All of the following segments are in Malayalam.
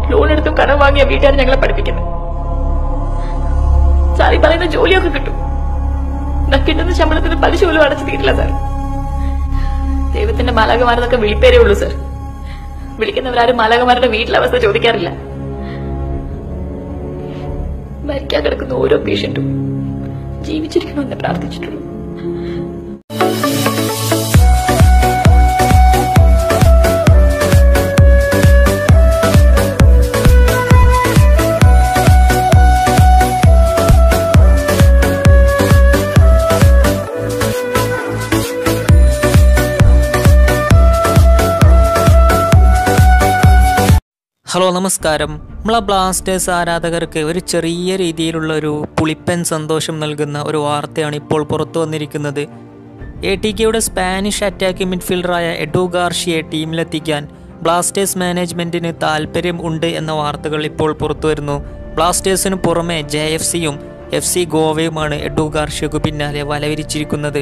ലോൺ എടുത്തും കടം വാങ്ങിയ വീട്ടുകാർ ഞങ്ങളെ പഠിപ്പിക്കുന്നത് സാർ ഈ പറയുന്ന ജോലിയൊക്കെ കിട്ടും എന്നാ കിട്ടുന്ന ശമ്പളത്തിന് പലിശ പോലും അടച്ചു തീരില്ല സാർ ദൈവത്തിന്റെ മാലാകമാരെന്നൊക്കെ വിളിപ്പേരേ ഉള്ളൂ സാർ വിളിക്കുന്നവരാരും മാലാകമാരുടെ വീട്ടിലെ അവസ്ഥ ചോദിക്കാറില്ല മരിക്കാൻ കിടക്കുന്ന ഓരോ പേഷ്യന്റും ജീവിച്ചിരിക്കണമെന്ന് പ്രാർത്ഥിച്ചിട്ടുള്ളൂ ഹലോ നമസ്കാരം നമ്മളെ ബ്ലാസ്റ്റേഴ്സ് ആരാധകർക്ക് ഒരു ചെറിയ രീതിയിലുള്ള ഒരു പുളിപ്പൻ സന്തോഷം നൽകുന്ന ഒരു വാർത്തയാണ് ഇപ്പോൾ പുറത്തു വന്നിരിക്കുന്നത് എ ടി കെയുടെ സ്പാനിഷ് അറ്റാക്കിംഗ് മിഡ്ഫീൽഡറായ എഡു ഗാർഷിയെ ടീമിലെത്തിക്കാൻ ബ്ലാസ്റ്റേഴ്സ് മാനേജ്മെൻറ്റിന് താല്പര്യം ഉണ്ട് എന്ന വാർത്തകൾ ഇപ്പോൾ പുറത്തു വരുന്നു ബ്ലാസ്റ്റേഴ്സിന് പുറമെ ജെ എഫ് സിയും എഫ് സി ഗോവയുമാണ് എഡു ഗാർഷിയക്ക് പിന്നാലെ വലവിരിച്ചിരിക്കുന്നത്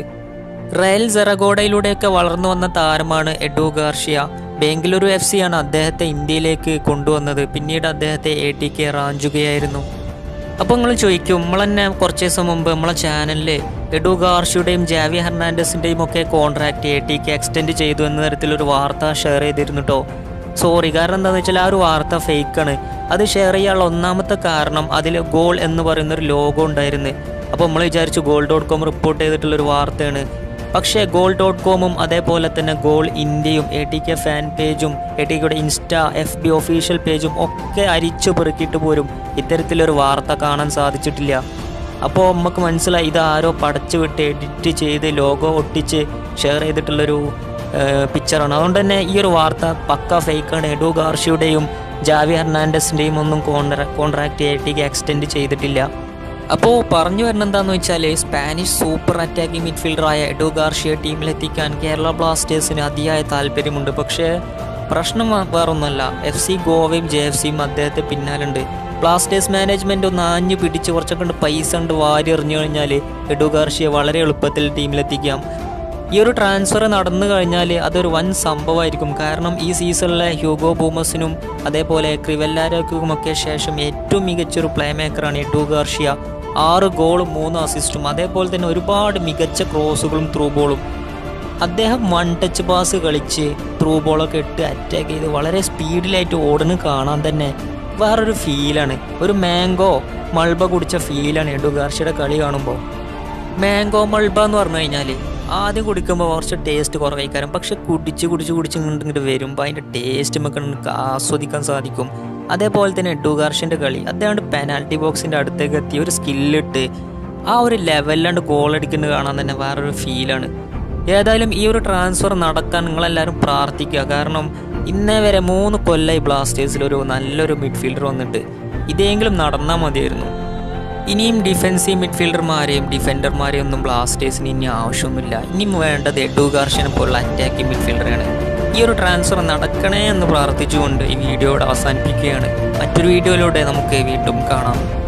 റയൽ സെറഗോഡയിലൂടെയൊക്കെ വളർന്നു വന്ന താരമാണ് Edu Garcia Bengaluru F C ആണ് അദ്ദേഹത്തെ ഇന്ത്യയിലേക്ക് കൊണ്ടുവന്നത് പിന്നീട് അദ്ദേഹത്തെ എ ടി കെ റാഞ്ചുകയായിരുന്നു അപ്പോൾ നിങ്ങൾ ചോദിക്കും നമ്മൾ തന്നെ കുറച്ച് ദിവസം മുമ്പ് നമ്മളെ ചാനലിൽ എഡു ഗാർഷിയുടെയും ജാവി ഹെർണാൻഡസിൻ്റെയും ഒക്കെ contract A T K extend ചെയ്തു എന്ന തരത്തിലൊരു വാർത്ത ഷെയർ ചെയ്തിരുന്നു കേട്ടോ സോറി കാരണം എന്താണെന്ന് വെച്ചാൽ ആ ഒരു വാർത്ത ഫേക്കാണ് അത് ഷെയർ ചെയ്യാനുള്ള ഒന്നാമത്തെ കാരണം അതിൽ ഗോൾ എന്ന് പറയുന്ന ഒരു ലോഗോ ഉണ്ടായിരുന്നു അപ്പോൾ നമ്മൾ വിചാരിച്ചു ഗോൾ ഡോട്ട് കോം റിപ്പോർട്ട് ചെയ്തിട്ടുള്ളൊരു വാർത്തയാണ് പക്ഷേ ഗോൾ ഡോട്ട് കോമും അതേപോലെ തന്നെ ഗോൾ ഇന്ത്യയും എ ടി കെ ഫാൻ പേജും എ ടി കെയുടെ ഇൻസ്റ്റ എഫ് ബി ഒഫീഷ്യൽ പേജും ഒക്കെ അരിച്ചു പെറുക്കിയിട്ട് പോലും ഇത്തരത്തിലൊരു വാർത്ത കാണാൻ സാധിച്ചിട്ടില്ല അപ്പോൾ നമുക്ക് മനസ്സിലായി ഇത് ആരോ പടച്ചു വിട്ട് എഡിറ്റ് ചെയ്ത് ലോഗോ ഒട്ടിച്ച് ഷെയർ ചെയ്തിട്ടുള്ളൊരു പിക്ചറാണ് അതുകൊണ്ട് തന്നെ ഈ ഒരു വാർത്ത പക്ക ഫേക്കാണ് എഡു ഗാർഷിയുടെയും ജാവി ഹെർണാൻഡസിൻ്റെയും ഒന്നും contra contract A T K extend ചെയ്തിട്ടില്ല അപ്പോൾ പറഞ്ഞു വരുന്നത് എന്താണെന്ന് വെച്ചാൽ സ്പാനിഷ് സൂപ്പർ അറ്റാക്കിംഗ് മിഡ്ഫീൽഡറായ എഡു ഗാർഷിയ ടീമിലെത്തിക്കാൻ കേരള ബ്ലാസ്റ്റേഴ്സിന് അതിയായ താല്പര്യമുണ്ട് പക്ഷേ പ്രശ്നം വേ- വേറൊന്നുമല്ല എഫ് സി ഗോവയും ജെ എഫ് സിയും അദ്ദേഹത്തെ പിന്നാലുണ്ട് ബ്ലാസ്റ്റേഴ്സ് മാനേജ്മെന്റ് ഒന്ന് ആഞ്ഞു പിടിച്ച് കുറച്ചൊക്കെ കൊണ്ട് പൈസ ഉണ്ട് വാരി എറിഞ്ഞു കഴിഞ്ഞാൽ എഡു ഗാർഷിയെ വളരെ എളുപ്പത്തിൽ ടീമിലെത്തിക്കാം ഈ ഒരു ട്രാൻസ്ഫർ നടന്നു കഴിഞ്ഞാൽ അതൊരു വൻ സംഭവമായിരിക്കും കാരണം ഈ സീസണിലെ ഹ്യൂഗോ ബൂമസിനും അതേപോലെ ക്രിവെല്ലാരക്കുമൊക്കെ ശേഷം ഏറ്റവും മികച്ചൊരു പ്ലേ മേക്കറാണ് എഡു ഗാർഷിയ ആറ് ഗോളും മൂന്ന് അസിസ്റ്റും അതേപോലെ തന്നെ ഒരുപാട് മികച്ച ക്രോസുകളും ത്രൂ ബോളും അദ്ദേഹം വൺ ടച്ച് പാസ് കളിച്ച് ത്രൂ ബോളൊക്കെ ഇട്ട് അറ്റാക്ക് ചെയ്ത് വളരെ സ്പീഡിലായിട്ട് ഓടുന്നത് കാണാൻ തന്നെ വേറൊരു ഫീലാണ് ഒരു മാംഗോ മൾബ കുടിച്ച ഫീലാണ് എഡു ഗാർഷിയുടെ കളി കാണുമ്പോൾ മാംഗോ മൾബ എന്ന് പറഞ്ഞു കഴിഞ്ഞാൽ ആദ്യം കുടിക്കുമ്പോൾ കുറച്ച് ടേസ്റ്റ് കുറവായിക്കാരം പക്ഷെ കുടിച്ച് കുടിച്ച് കുടിച്ച് ഇങ്ങോട്ട് ഇങ്ങോട്ട് വരുമ്പോൾ അതിൻ്റെ ടേസ്റ്റ് നമുക്ക് നമുക്ക് ആസ്വദിക്കാൻ സാധിക്കും അതേപോലെ തന്നെ ഡുഗാർഷിൻ്റെ കളി അദ്ദേഹം പെനാൽറ്റി ബോക്സിൻ്റെ അടുത്തേക്ക് എത്തി ഒരു സ്കില്ലിട്ട് ആ ഒരു ലെവലിലാണ്ട് ഗോൾ അടിക്കുന്നത് കാണാൻ തന്നെ വേറൊരു ഫീലാണ് ഏതായാലും ഈ ഒരു ട്രാൻസ്ഫർ നടക്കാൻ നിങ്ങളെല്ലാവരും പ്രാർത്ഥിക്കുക കാരണം ഇന്നേ വരെ മൂന്ന് കൊല്ലമായി ബ്ലാസ്റ്റേഴ്സിൽ ഒരു നല്ലൊരു മിഡ്ഫീൽഡർ വന്നിട്ട് ഇതെങ്കിലും നടന്നാൽ മതിയായിരുന്നു ഇനിയും ഡിഫൻസീവ് മിഡ്ഫീൽഡർമാരെയും ഡിഫൻഡർമാരെയും ഒന്നും ബ്ലാസ്റ്റേഴ്സിന് ഇനി ആവശ്യമൊന്നുമില്ല ഇനിയും വേണ്ടത് എഡു ഗാർഷ്യനെ പോലുള്ള അറ്റാക്കിംഗ് മിഡ്ഫീൽഡറാണ് ഈ ഒരു ട്രാൻസ്ഫർ നടക്കണേ എന്ന് പ്രാർത്ഥിച്ചുകൊണ്ട് ഈ വീഡിയോയുടെ അവസാനിപ്പിക്കുകയാണ് മറ്റൊരു വീഡിയോയിലൂടെ നമുക്ക് വീണ്ടും കാണാം